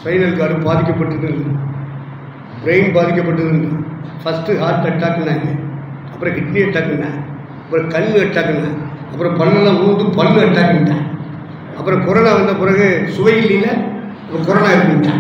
Spinal cord பாதிக்கப்பட்டிருக்கு brain பாதிக்கப்பட்டதுன்னு first heart அட்டாக்குனாங்க அப்புறம் கிட்னி அட்டாக்குனாங்க அப்புறம் கண் அட்டாக்குனாங்க அப்புறம் பல்லெல்லாம் ஊந்து பல்லு அட்டாக்குன்ட்டான் அப்புறம் கொரோனா வந்த பிறகு சுவை இல்லைன்னா அப்புறம் கொரோனா இருக்குன்ட்டான்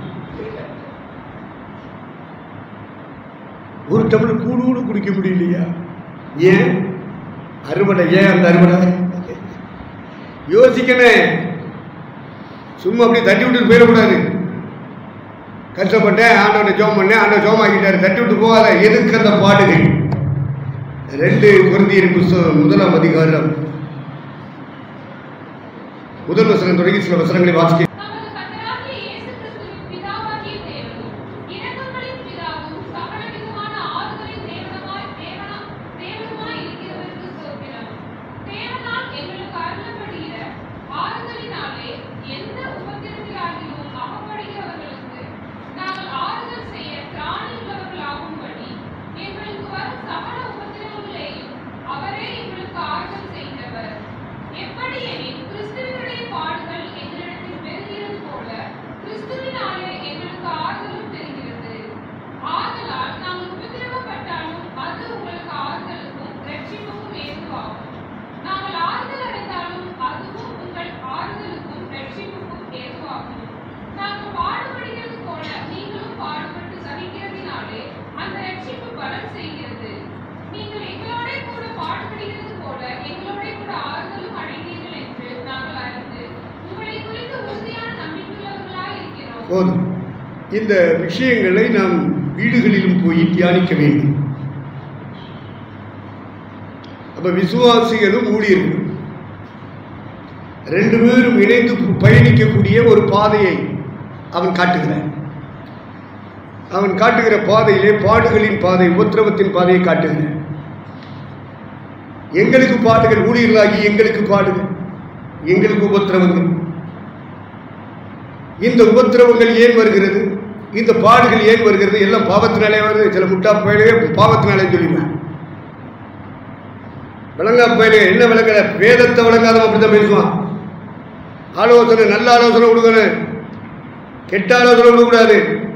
ஒரு டம்ளர் கூடு கூட குடிக்க முடியலையா ஏன் அறுவடை ஏன் அந்த அறுவடை யோசிக்கணும் சும்மா அப்படியே தட்டி விட்டு போயிடக்கூடாது கஷ்டப்பட்டேன் ஆண்டவனை ஜோம் பண்ணேன் ஆண்டவன் ஜோம் ஆக்கிட்டாரு தட்டி விட்டு போகாத எதுக்கு அந்த பாடுகள் ரெண்டு குருந்தியர் புஸ்தகம் முதலாம் அதிகாரம் முதல் வசனம் தொடங்கி சில வசனங்களை வாசிக்க நமது கர்த்தராகிய இயேசு கிறிஸ்துவின் பிதாவாகிய தேவனும், இரக்கங்களின் பிதாவும், சகலவிதமான ஆறுதலின் தேவனுமாய் தேவனா- தேவனுமாய் இருக்கிறவருக்கு ஸ்தோத்திரம். தேவனால் எங்களுக்கு அருளப்படுகிற ஆறுதலினாலே எந்த உபத்திரத்திலாகிலும் அகப்படுகிறவர்களுக்கு நாங்கள் ஆறுதல் செய்ய திராணியுள்ளவர்களாகும்படி எங்களுக்கு வரும் சகல உபத்திரவங்களையும் அவரே எங்களுக்கு ஆறுதல் செய்தவர் எப்படியெனில் கிறிஸ்துவினுடைய பாடுகள் எங்களிடத்தில் பெருகிறது போல கிறிஸ்துவினாலே எங்களுக்கு ஆறுதலும் பெறுகிறது ஆதலால் நாங்கள் உபத்திரவப்பட்டாலும் அது உங்களுக்கு ஆறுதலுக்கும் ரட்சிப்புக்கும் ஏதுவாகும் நாங்கள் ஆறுதல் அடைந்தாலும் அதுவும் உங்கள் ஆறுதலுக்கும் ரட்சிப்புக்கும் ஏதுவாகும் நாங்கள் பாடுபடுகிறது போல நீங்களும் பாடுபட்டு சகிக்கிறதினாலே அந்த ரட்சிப்பு பலன் செய்கிறது நீங்கள் எங்களோட கூட பாடுபடுகிறது போல எங்களோட கூட ஆறுதலும் அடைந்தீர்கள் என்று நாங்கள் அறிந்து உங்களை குறித்து உறுதியான நம்பிக்கையுள்ளவர்களாய் இருக்கிறோம் போதும் இந்த விஷயங்களை நாம் வீடுகளிலும் போய் தியானிக்க வேண்டும் அப்ப விசுவாசிகளும் ஊழியர்களும் ரெண்டு பேரும் இணைந்து பயணிக்கக்கூடிய ஒரு பாதையை அவன் காட்டுகிறான் அவன் காட்டுகிற பாதையிலே பாடுகளின் பாதை உபத்திரவத்தின் பாதையை காட்டுகிறான் எங்களுக்கு பாடுகள் ஊழியர்களாகி எங்களுக்கு பாடுகள் எங்களுக்கு உபத்திரவங்கள் இந்த உபத்திரவங்கள் ஏன் வருகிறது இந்த பாடுகள் ஏன் வருகிறது எல்லாம் பாவத்தினாலே வருது சில முட்டா பயலே பாவத்தினாலே சொல்லிடுவேன் விளங்கா பயலே என்ன விளங்கல வேதத்தை விளங்காதவன் அப்படித்தான் பேசுவான் ஆலோசனை நல்ல ஆலோசனை கொடுக்கணும் கெட்ட ஆலோசனை கொடுக்கக்கூடாது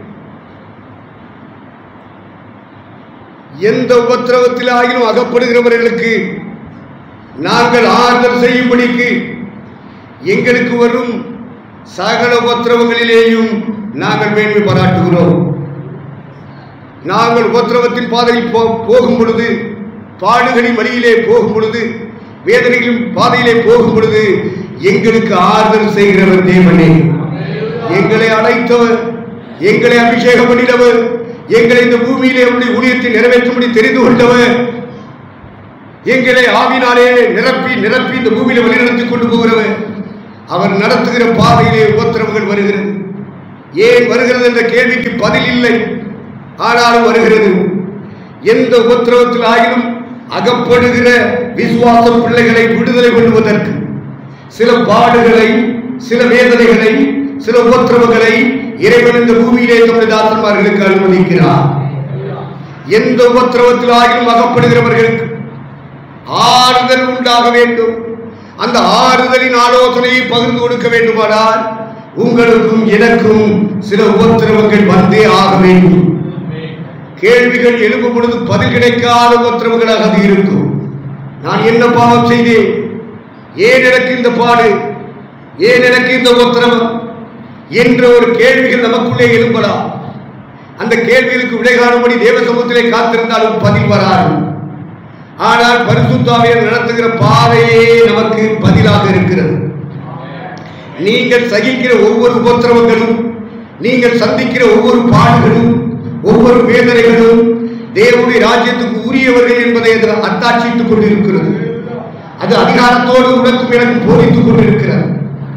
எந்த உபத்திரவத்தில் ஆகிலும் அகப்படுகிறவர்களுக்கு நாங்கள் ஆறுதல் செய்யும்படிக்கு எங்களுக்கு வரும் சகல உபத்திரவங்களிலேயும் நாங்கள் மேன்மை பாராட்டுகிறோம் நாங்கள் உபத்திரவத்தின் பாதையில் போ போகும் பொழுது பாடுகளின் வழியிலே போகும் பொழுது வேதனைகளின் பாதையிலே போகும் பொழுது எங்களுக்கு ஆறுதல் செய்கிறவர் தேவனே எங்களை அழைத்தவர் எங்களை அபிஷேகம் பண்ணினவர் எங்களை இந்த பூமியிலே உடைய ஊழியத்தை நிறைவேற்றும்படி தெரிந்து கொண்டவர் எங்களை ஆவினாலே நிரப்பி நிரப்பி இந்த பூமியில வழிநடத்தி கொண்டு போகிறவர் அவர் நடத்துகிற பாதையிலே உபத்திரவுகள் வருகிறது ஏன் வருகிறது என்ற கேள்விக்கு பதில் இல்லை ஆனாலும் வருகிறது எந்த உபத்திரவத்தில் ஆகிலும் அகப்படுகிற விசுவாச பிள்ளைகளை விடுதலை கொள்வதற்கு சில பாடுகளை சில வேதனைகளை சில உபத்திரவங்களை இறைவன் இந்த பூமியிலே தம்முடைய தாசன்மார்களுக்கு அனுமதிக்கிறார் எந்த உபத்திரவத்தில் ஆகிலும் அகப்படுகிறவர்களுக்கு ஆறுதல் உண்டாக வேண்டும் அந்த ஆறுதலின் ஆலோசனையை பகிர்ந்து கொடுக்க வேண்டுமானால் உங்களுக்கும் எனக்கும் சில உபத்திரவங்கள் வந்தே ஆக வேண்டும் கேள்விகள் எழுப்பும் பொழுது பதில் கிடைக்காத உபத்திரவங்களாக அது இருக்கும் நான் என்ன பாவம் செய்தேன் ஏன் எனக்கு இந்த பாடு ஏன் எனக்கு இந்த உபத்திரவம் என்ற ஒரு கேள்விகள் நமக்குள்ளே எழும்பலாம் அந்த கேள்விகளுக்கு விடை காணும்படி தேவ சமூகத்திலே காத்திருந்தாலும் பதில் வராது ஆனால் பரிசுத்தாவியர் நடத்துகிற பாதையே நமக்கு பதிலாக இருக்கிறது நீங்கள் சகிக்கிற ஒவ்வொரு உபத்திரவங்களும் நீங்கள் சந்திக்கிற ஒவ்வொரு பாடுகளும் ஒவ்வொரு வேதனைகளும் தேவனுடைய ராஜ்யத்துக்கு உரியவர்கள் என்பதை அது அத்தாட்சித்துக் கொண்டிருக்கிறது அது அதிகாரத்தோடு உனக்கும் எனக்கும் போதித்துக் கொண்டிருக்கிறது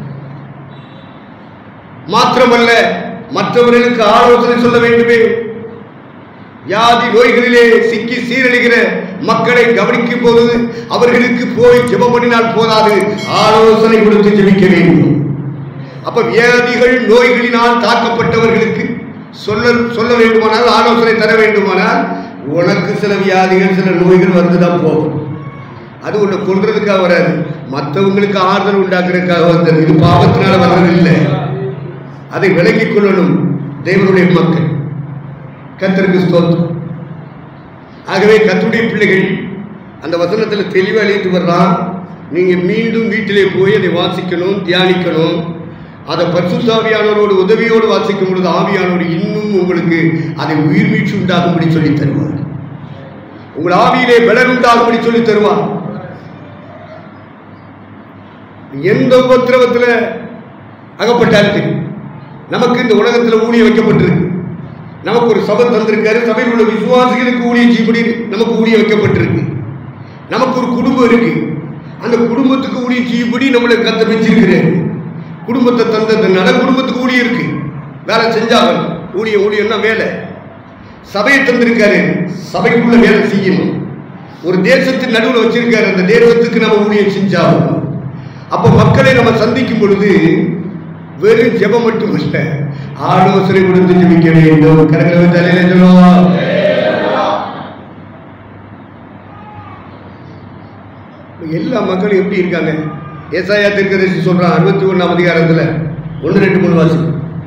மாத்திரமல்ல மற்றவர்களுக்கு ஆலோசனை சொல்ல வேண்டுமே வியாதி நோய்களிலே சிக்கி சீரழிகிற மக்களை கவனிக்கும் போது அவர்களுக்கு போய் ஜெபம் பண்ணினால் போதாது ஆலோசனை கொடுத்து ஜெபிக்க வேண்டும் அப்ப வியாதிகள் நோய்களினால் தாக்கப்பட்டவர்களுக்கு சொல்ல சொல்ல வேண்டுமானால் ஆலோசனை தர வேண்டுமானால் உனக்கு சில வியாதிகள் சில நோய்கள் வந்துதான் போகும் அது உன்னை கொள்றதுக்காக வராது மற்றவங்களுக்கு ஆறுதல் உண்டாக்குறதுக்காக வந்தது இது பாவத்தினால வர்றது இல்லை அதை விளங்கிக் கொள்ளணும் தேவனுடைய மக்கள் கத்தருக்கு ஸ்தோத்திரம் ஆகவே கத்துடைய பிள்ளைகள் அந்த வசனத்தில் தெளிவாக எழுதிட்டு வர்றான் நீங்க மீண்டும் வீட்டிலே போய் அதை வாசிக்கணும் தியானிக்கணும் அதை பரிசுத்தாவியானவரோடு உதவியோடு வாசிக்கும் பொழுது ஆவியானவர் இன்னும் உங்களுக்கு அதை உயிர் மீட்சி உண்டாகும்படி சொல்லி தருவார் உங்கள் ஆவியிலே பலன் உண்டாகும்படி சொல்லி தருவார் எந்த உபத்திரவத்தில் அகப்பட்டாலும் சரி நமக்கு இந்த உலகத்தில் ஊழிய வைக்கப்பட்டிருக்கு நமக்கு ஒரு சபை தந்திருக்காரு சபையில் உள்ள விசுவாசிகளுக்கு ஊழியம் செய்யப்படி நமக்கு ஊழியம் வைக்கப்பட்டிருக்கு நமக்கு ஒரு குடும்பம் இருக்கு அந்த குடும்பத்துக்கு ஊழியம் செய்யப்படி நம்மளை கத்த வச்சிருக்கிறாரு குடும்பத்தை தந்ததுனால குடும்பத்துக்கு ஊழியம் இருக்கு வேலை செஞ்சாகணும் ஊழியம் ஊழியம்னா வேலை சபையை தந்திருக்காரு சபைக்குள்ள வேலை செய்யணும் ஒரு தேசத்தின் நடுவில் வச்சிருக்காரு அந்த தேசத்துக்கு நம்ம ஊழியம் செஞ்சாகணும் அப்போ மக்களை நம்ம சந்திக்கும் பொழுது வெறும் ஜெபம் மட்டும் இல்ல ஆலோசனை கொடுத்து ஜெபிக்க வேண்டும் கரங்களை தலையில சொல்லுவோம் எல்லா மக்களும் எப்படி இருக்காங்க ஏசாயா திருக்கதரிசி சொல்றான் அறுபத்தி ஒண்ணாம் அதிகாரத்துல ஒன்று ரெண்டு மூணு வாசி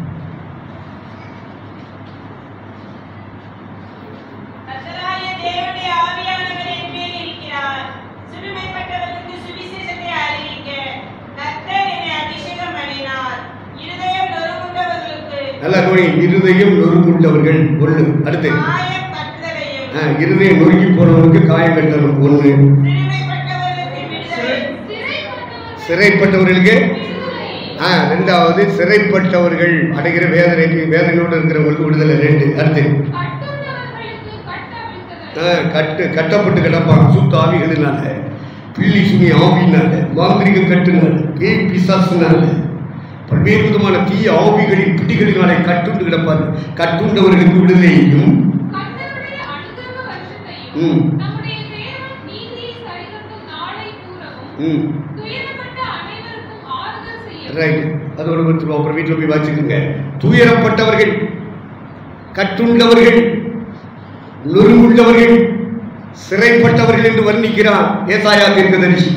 கர்த்தராகிய தேவனுடைய ஆவியானவர் என் மேல் இருக்கிறார். சிறுமைப்பட்டவர்களுக்கு சுவிசேஷத்தை அறிவிக்க கர்த்தர் என்னை அபிஷேகம் பண்ணினார். இருதயம் நொறுங்குண்டவர்களுக்கு நல்லா கவனி இருதயம் நொறுங்குண்டவர்கள் ஒண்ணு அடுத்து காயம் கட்டுதலையும், ஆ, இருதயம் நொறுங்கி போறவனுக்கு காயம் கட்டணும் ஒண்ணு சிறுமைப்பட்டவர்களுக்கு விடுதலையும், சிறைப்பட்டவர்கள் சிறைப்பட்டவர்களுக்கு விடுதலை. ஆ ரெண்டாவது சிறைப்பட்டவர்கள் அடைகிற வேதனைக்கு வேதனையோடு இருக்கிறவங்களுக்கு விடுதலை ரெண்டு அடுத்து கட்டுண்டவர்களுக்கு கட்டவிழ்த்தல். ஆ, கட்டு கட்டப்பட்டு கிடப்பான் சுத்த ஆவிகளினால பில்லி சுனி ஆவியினால மாந்திரிக கட்டுனால பேய் பிசாசுனால பல்வேறு விதமான தீய ஆவிகளின் பிடிகளினாலே கட்டுண்டு கிடப்பார் கட்டுண்டவர்களுக்கு விடுதலையும் கர்த்தருடைய அனுக்கிரக வருஷத்தையும், ம். நம்முடைய தேவன் நீதியை சரிகட்டும் நாளை கூறவும், ம் துயரப்பட்ட அனைவருக்கும் ஆறுதல் செய்யவும், ரைட் அதோட கொடுத்துருவோம் அப்புறம் வீட்டில் போய் வாசிக்கோங்க துயரப்பட்டவர்கள் கட்டுண்டவர்கள் நொறுங்குண்டவர்கள் சிறைப்பட்டவர்கள் என்று வர்ணிக்கிறான் ஏசாயா தீர்க்கதரிசி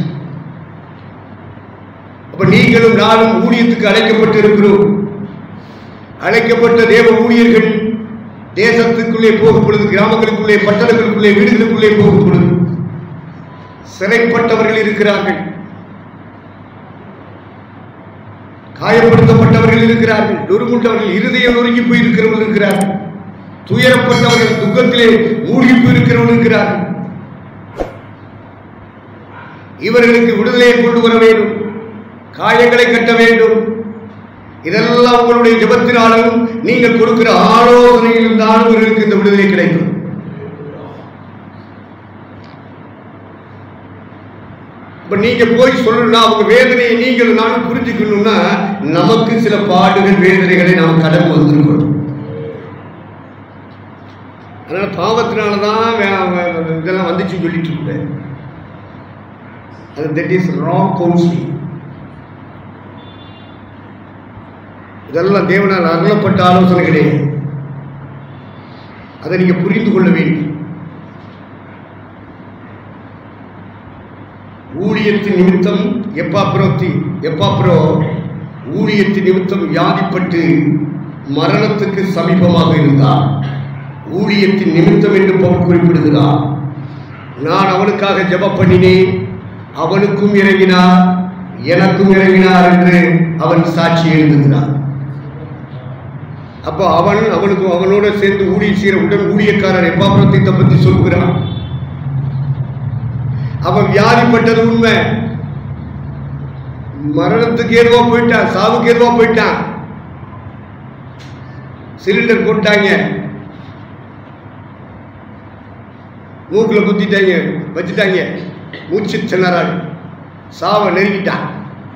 அப்ப நீங்களும் நானும் ஊழியத்துக்கு அழைக்கப்பட்டு இருக்கிறோம் அழைக்கப்பட்ட தேவ ஊழியர்கள் தேசத்துக்குள்ளே போகும் பொழுது கிராமங்களுக்குள்ளே பட்டணங்களுக்குள்ளே வீடுகளுக்குள்ளே போகும் பொழுது சிறைப்பட்டவர்கள் இருக்கிறார்கள் காயப்படுத்தப்பட்டவர்கள் இருக்கிறார்கள் நொறுங்குண்டவர்கள் இருதயம் நொறுங்கி போயிருக்கிறவர்கள் இருக்கிறார்கள் துயரப்பட்டவர்கள் துக்கத்திலே மூழ்கி போயிருக்கிறவர்கள் இருக்கிறார்கள் இவர்களுக்கு விடுதலையை கொண்டு வர வேண்டும் காயங்களை கட்ட வேண்டும் இதெல்லாம் உங்களுடைய ஜெபத்தினாலும் நீங்கள் கொடுக்கிற ஆலோசனையிலும் தான் இவர்களுக்கு இந்த விடுதலை கிடைக்கும் இப்ப நீங்க போய் சொல்லணும்னா அவங்க வேதனையை நீங்கள் நானும் புரிஞ்சுக்கணும்னா நமக்கு சில பாடுகள் வேதனைகளை நாம் கடந்து வந்திருக்கணும் அதனால பாவத்தினால தான் வே- வே- இதெல்லாம் வந்துச்சுன்னு சொல்லிட்டு இருக்கேன் அது தட் இஸ் ராங் கவுன்சிலிங் இதெல்லாம் தேவனால் அருளப்பட்ட ஆலோசனை கிடையாது அதை நீங்க புரிந்து கொள்ள வேண்டும் ஊழியத்தின் நிமித்தம் எப்பாப்புரோத்தி எப்பாப்புரோ ஊழியத்தின் நிமித்தம் வியாதிப்பட்டு மரணத்துக்கு சமீபமாக இருந்தார் ஊழியத்தின் நிமித்தம் என்று பவுல் குறிப்பிடுகிறார் நான் அவனுக்காக ஜெபம் பண்ணினேன் அவனுக்கும் இறங்கினார் எனக்கும் இறங்கினார் என்று அவன் சாட்சி எழுதுகிறான் அப்போ அவன் அவனுக்கு அவனோட சேர்ந்து ஊழிய செய்கிற உடன் ஊழியக்காரர் எப்பாப்புரத்தை பற்றி சொல்கிறான் அவன் வியாதிப்பட்டது உண்மை மரணத்துக்கு ஏதுவா போயிட்டான் சாவுக்கு ஏதுவா போயிட்டான் சிலிண்டர் போட்டாங்க மூக்குல குத்திட்டாங்க வச்சுட்டாங்க மூச்சு திணறாள் சாவை நெருங்கிட்டான்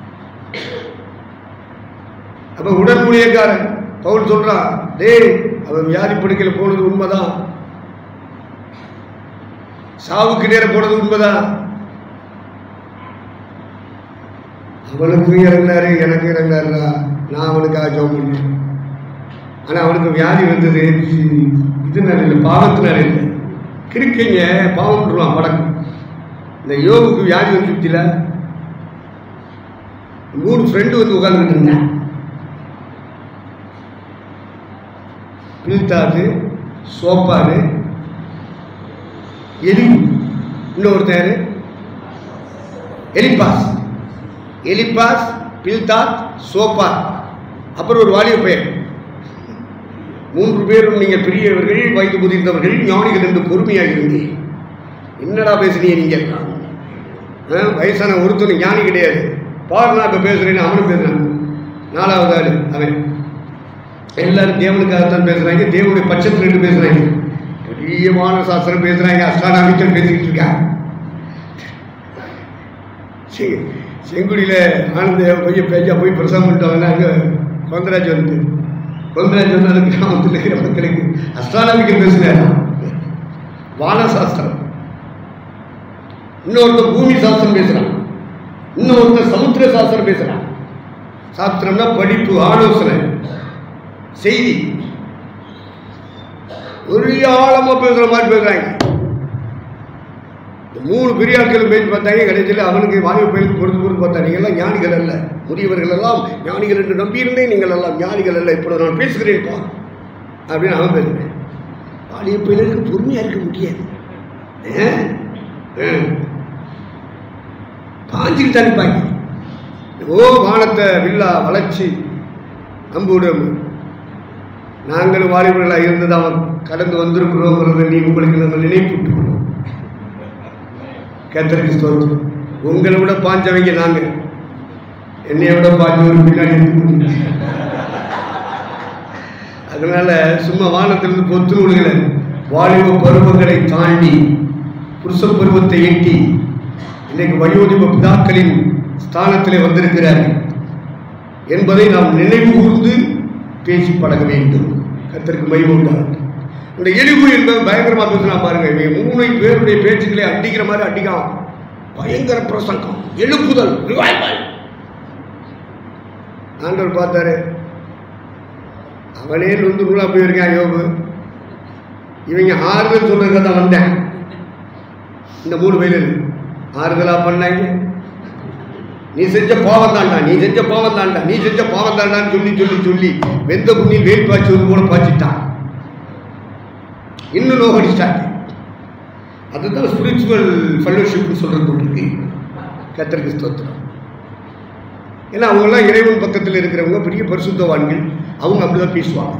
அப்ப உடன் ஊழியக்காரன் பவுல் சொல்றான் டேய் அவன் வியாதி படுக்கையில் போனது உண்மைதான் சாவுக்கு நேரம் போனது உண்மைதான் அவனுக்கு இறந்தாரு எனக்கு இறந்தாருடா நான் அவனுக்காக ஜோம் பண்ணேன் ஆனா அவனுக்கு வியாதி வந்தது இதனால இல்லை பாவத்தினால இல்லை கிறுக்கைங்க பாவம் பண்ணுவான் படக்கு இந்த யோகுக்கு வியாதி வந்துச்சுல மூணு ஃப்ரெண்டு வந்து உட்கார்ந்துட்டு இருந்தான் பில்தாது சோப்பாரு எலிவு இன்னொருத்தர் எலிப்பாஸ் எலிப்பாஸ் பில்தாத் சோப்பார் அப்புறம் ஒரு வாலிப பெயர் மூன்று பேரும் நீங்கள் பெரியவர்கள் வயது முதிர்ந்தவர்கள் ஞானிகள் என்று பொறுமையாக இருந்தீங்க என்னடா பேசுனீங்க நீங்கள் ஆ, வயசான ஒருத்தனும் ஞானி கிடையாது பாருனா இப்போ பேசுகிறேன்னு அவனும் பேசுகிறான் நாலாவது ஆள் அவன் எல்லாரும் தேவனுக்காகத்தான் பேசுகிறாங்க தேவனுடைய பட்சத்தில் இருந்து பேசுகிறாங்க பெரிய மான சாஸ்திரம் பேசுகிறாங்க அஸ்ட்ரானாமிக்கல் பேசிக்கிட்டு இருக்காங்க சரி செங்குடியில் ஆனந்த பையன் பேஜா போய் பிரசவம் பண்ணிட்டாங்கன்னா அங்கே கொந்தராஜ் வந்து கொந்தராஜ் வந்து அந்த கிராமத்தில் இருக்கிற மக்களுக்கு அஸ்ட்ரானாமிக்கல் பேசுகிறார் வான சாஸ்திரம் இன்னொருத்தர் பூமி சாஸ்திரம் பேசுகிறான் இன்னொருத்தர் சமுத்திர சாஸ்திரம் பேசுகிறான் சாஸ்திரம்னா படிப்பு ஆலோசனை செய்தி ஒரு ஆழமா பேசுற மாதிரி பேசுறாங்க இந்த மூணு பெரிய ஆட்களும் பேசி பார்த்தாங்க கடைசியில் அவனுக்கு வாலிப பயிலுக்கு பொறுத்து பொறுத்து பார்த்தா நீங்கள் எல்லாம் ஞானிகள் அல்ல முதியவர்கள் எல்லாம் ஞானிகள் என்று நம்பியிருந்தேன் நீங்கள் எல்லாம் ஞானிகள் அல்ல இப்பொழுது நான் பேசுகிறேன்ப்பா அப்படின்னு அவன் பேசுகிறேன் வாலிப பயிலுக்கு பொறுமையாக இருக்க முடியாது ஆ? ஆ. பாஞ்சுக்கிட்டு அனுப்பாங்க ஓ வானத்தை வில்லா வளர்ச்சி நம்புவிடும் நாங்கள் வாலிபர்களாக இருந்தது அவன் கடந்து வந்திருக்கிறோங்கிறத நீ உங்களுக்கு நாங்கள் நினைப்பூட்டுக்கிறோம் கத்தருக்கு ஸ்தோத்திரம் உங்களை விட பாஞ்சவங்க நாங்கள் என்னைய விட பாஞ்சவர் பின்னாடி இருக்கிறோம். அதனால சும்மா வானத்திலிருந்து பொத்து விடுகிற வாலிப பருவங்களை தாண்டி புருஷ பருவத்தை எட்டி இன்னைக்கு வயோதிப பிதாக்களின் ஸ்தானத்திலே வந்திருக்கிறார்கள் என்பதை நாம் நினைவு கூர்ந்து பேசி பழக வேண்டும் கத்தருக்கு மகிமை உண்டாகட்டும் இந்த எலிவு என்பது பயங்கரமா பேசினா பாருங்க இவங்க மூணு பேருடைய பேச்சுக்களை அடிக்கிற மாதிரி அடிக்கலாம் பயங்கர பிரசங்கம் எழுப்புதல் ரிவைவல் ஆண்டவர் பார்த்தாரு அவனே நொந்து நூலா போயிருக்கான் யோபு இவங்க ஆறுதல் சொல்றதுக்கு தான் வந்தேன் இந்த மூணு பேர் ஆறுதலா பண்ணாங்க நீ செஞ்ச பாவம் தாண்டா நீ செஞ்ச பாவம் தாண்டா நீ செஞ்ச பாவம் தாண்டான்னு சொல்லி சொல்லி சொல்லி வெந்த புண்ணி வேல் பாய்ச்சுவது போல பாய்ச்சிட்டான் இன்னும் நோகடிச்சிட்டாங்க அதுதான் ஸ்பிரிச்சுவல் ஃபெல்லோஷிப்னு சொல்றது போட்டிருக்கு கத்தருக்கு ஸ்தோத்திரம் ஏன்னா அவங்கெல்லாம் இறைவன் பக்கத்தில் இருக்கிறவங்க பெரிய பரிசுத்தவான்கள் அவங்க அப்படிதான் பேசுவாங்க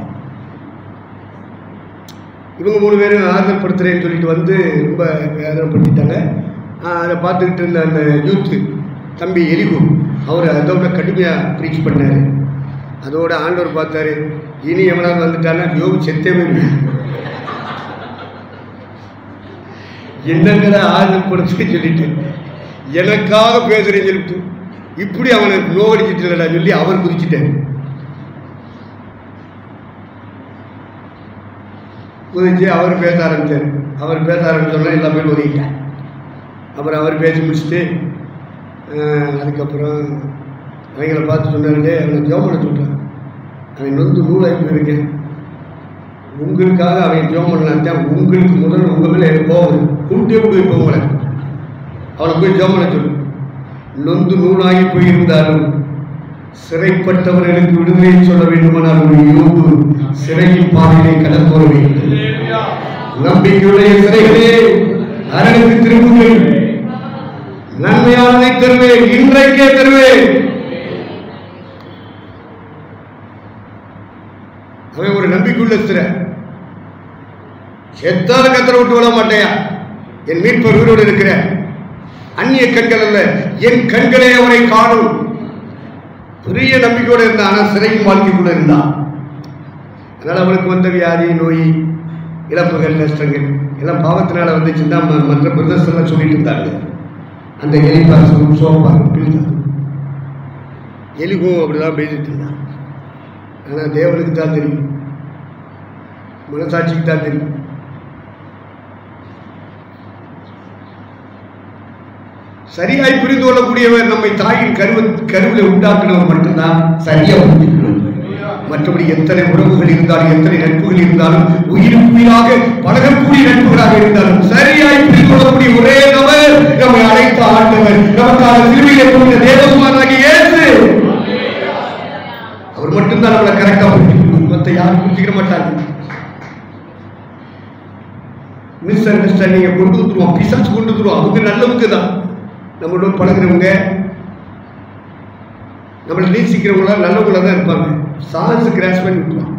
இவங்க மூணு பேரும் ஆறுதல் படுத்துறேன்னு சொல்லிட்டு வந்து ரொம்ப வேதனைப்படுத்திட்டாங்க ஆஹ் அதை பார்த்துக்கிட்டு இருந்த அந்த யூத்து தம்பி எலிகு அவர் அதோட கடுமையாக ப்ரீச் பண்ணார் அதோட ஆண்டவர் பார்த்தாரு இனி எவனாவது வந்துட்டான்னா யோகு செத்தே போயிடுவேன் என்னங்கிற ஆறுதல் படுத்து சொல்லிட்டு எனக்காக பேசுறேன்னு சொல்லிட்டு இப்படி அவனை நோவடிச்சிட்டு இல்லடா சொல்லி அவர் குதிச்சிட்டார் குதிச்சு அவர் பேச ஆரம்பிச்சார் அவர் பேச ஆரம்பிச்சோன்னா எல்லா பேரும் ஒதுக்கிட்டார் அப்புறம் அவர் பேசி முடிச்சுட்டு ஆஹ், அதுக்கப்புறம் அவங்கள பார்த்து சொன்னாருடே அவனை ஜோமனை சொல்கிறான் அவன் நொந்து நூலாகி போயிருக்கேன் உங்களுக்காக அவன் ஜோம் பண்ணாத்தான் உங்களுக்கு முதல்ல உங்கள் மேலே எனக்கு கோவம் வரும். கூட்டே போய் போங்களேன் அவனை போய் ஜோம் பண்ண சொல்லு நொந்து நூலாகி போயிருந்தாலும் சிறைப்பட்டவர்களுக்கு விடுதலை சொல்ல வேண்டுமானால் ஒரு யோகு சிறையின் பாதையிலே கடந்து வர வேண்டும் நம்பிக்கையுடைய சிறைகளே அரணுக்கு திரும்புங்கள் நன்மையானதை தருவேன் இன்றைக்கே தருவேன் அவன் ஒரு நம்பிக்கையுள்ள சிறை செத்தாலும் கத்தரை விட்டு விட மாட்டேயா என் மீட்பர் உயிரோடு இருக்கிற அந்நிய கண்கள் அல்ல என் கண்களே அவரை காணும் பெரிய நம்பிக்கையோடு இருந்தான் ஆனால் சிறையின் வாழ்க்கைக்குள்ள இருந்தான் அதனால் அவனுக்கு வந்த வியாதி நோய் இழப்புகள் நஷ்டங்கள் எல்லாம் பாவத்தினால வந்துச்சுன்னு தான் ம- மற்ற பிரதர்ஸ் எல்லாம் சொல்லிட்டு இருந்தாங்க அந்த எலிபாசம் சோப்பா பிடித்தான் எலிகும் அப்படிதான் பேசிட்டு இருந்தான் ஆனால் தேவனுக்கு தான் தெரியும் மனசாட்சிக்கு தான் தெரியும் சரியாய் புரிந்து கொள்ளக்கூடியவர் நம்மை தாயின் கருவ கருவில் உண்டாக்குனவர் மட்டும்தான் சரியா புரிஞ்சுக்கணும் மற்றபடி எத்தனை உறவுகள் இருந்தாலும் எத்தனை நட்புகள் இருந்தாலும் உயிருக்கு உயிராக பழகக்கூடிய நட்புகளாக இருந்தாலும் சரியாய் புரிந்து கொள்ளக்கூடிய ஒரே நபர் நம்மை அழைத்த ஆண்டவர் நமக்காக சிறுவையிலே போகிற தேவகுமாராகி இயேசு அவர் மட்டும்தான் நம்மளை கரெக்டாக புரிஞ்சுக்கணும் மற்ற யாரும் புரிஞ்சுக்க மாட்டாங்க அண்டர்ஸ்டாண்டிங்கை கொண்டு வந்துருவோம் பிசாசு கொண்டு வந்துருவோம் அவங்க நல்லவங்க தான் நம்மளோட பழகுறவங்க நம்மளை நேசிக்கிறவங்களா நல்லவங்களா தான் இருப்பாங்க சான்ஸ் கிராஸ் பண்ணி விட்டுருவான்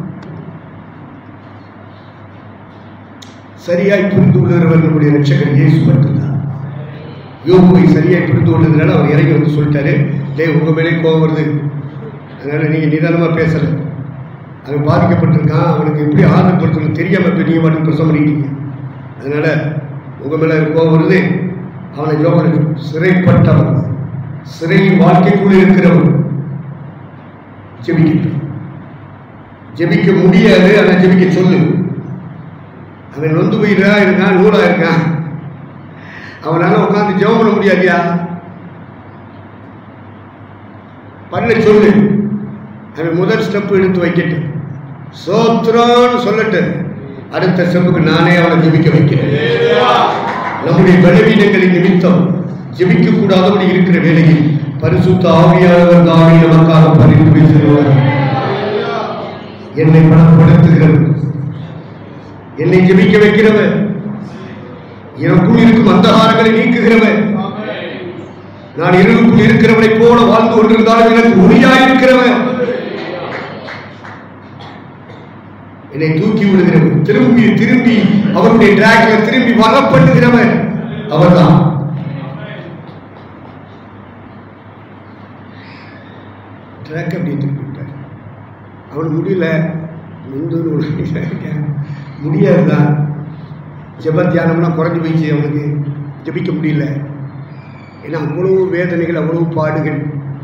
சரியாய் புரிந்து கொள்கிறவர் நம்முடைய ரட்சகர் இயேசு மட்டும்தான் யோகுவை சரியாய் புரிந்து கொண்டதுனால அவர் இறங்கி வந்து சொல்லிட்டாரு டேய் உங்க மேலே கோவம் வருது அதனால நீங்க நிதானமா பேசல அவன் பாதிக்கப்பட்டிருக்கான் அவனுக்கு எப்படி ஆறுதல்படுத்தணும் தெரியாம இப்போ நீங்க மட்டும் பிரசவம் பண்ணிட்டீங்க அதனால உங்க மேல கோவம் வருது அவனை யோகனுக்கு சிறைப்பட்டவன் சிறையின் வாழ்க்கைக்குள்ள இருக்கிறவன் ஜெபிக்கட்டும் ஜெபிக்க முடியாது ஆனா ஜெபிக்க சொல்லு அவன் நொந்து போயிடா இருக்கான் நூலா இருக்கான் அவனால உட்காந்து ஜெபம் பண்ண முடியாதியா பண்ண சொல்லு அவன் முதல் ஸ்டெப் எடுத்து வைக்கட்டும் சோத்ரான்னு சொல்லட்டு அடுத்த ஸ்டெப்புக்கு நானே அவனை ஜெபிக்க வைக்கிறேன் நம்முடைய பலவீனங்களின் நிமித்தம் ஜெபிக்க கூடாதபடி இருக்கிற வேளையில் பரிசுத்த ஆவியானவர் தானே நமக்காக பரிந்துரை செய்வார் என்னை பலப்படுத்துகிறவர் என்னை ஜெபிக்க வைக்கிறவர் எனக்குள் இருக்கும் அந்தகாரங்களை நீக்குகிறவர் நான் இருளுக்குள் இருக்கிறவனைப் போல வாழ்ந்து கொண்டிருந்தாலும் எனக்கு ஒளியாயிருக்கிறவன் என்னை தூக்கி விடுகிறவன் திரும்பி திரும்பி அவருடைய டிராக்ல திரும்பி வரப்படுகிறவன் அவர்தான் ட்ராக் அப்படி திருப்பி விட்டார் அவனுக்கு முடியல முந்தூர் முடியாதுதான் ஜெப தியானம்லாம் குறைஞ்சி போயிடுச்சு அவனுக்கு ஜெபிக்க முடியல ஏன்னா அவ்வளவு வேதனைகள் அவ்வளவு பாடுகள்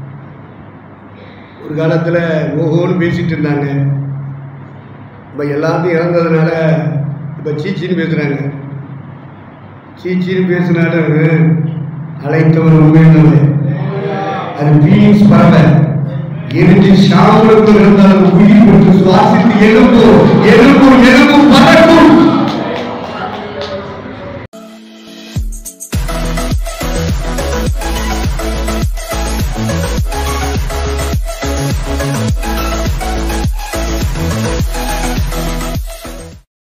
ஒரு காலத்தில் ஓஹோன்னு பேசிட்டு இருந்தாங்க இப்போ எல்லாத்தையும் இறந்ததுனால இப்போ சீச்சின்னு பேசுகிறாங்க சீச்சின்னு பேசினால அழைத்தவர் உண்மையானது அது பீன்ஸ் பறவை எரிஞ்சு சாம்பலுக்குள் இருந்தால் அது உயிர் கொடுத்து சுவாசித்து எழும்பும் எழும்பும் எழும்பும் பறக்கும்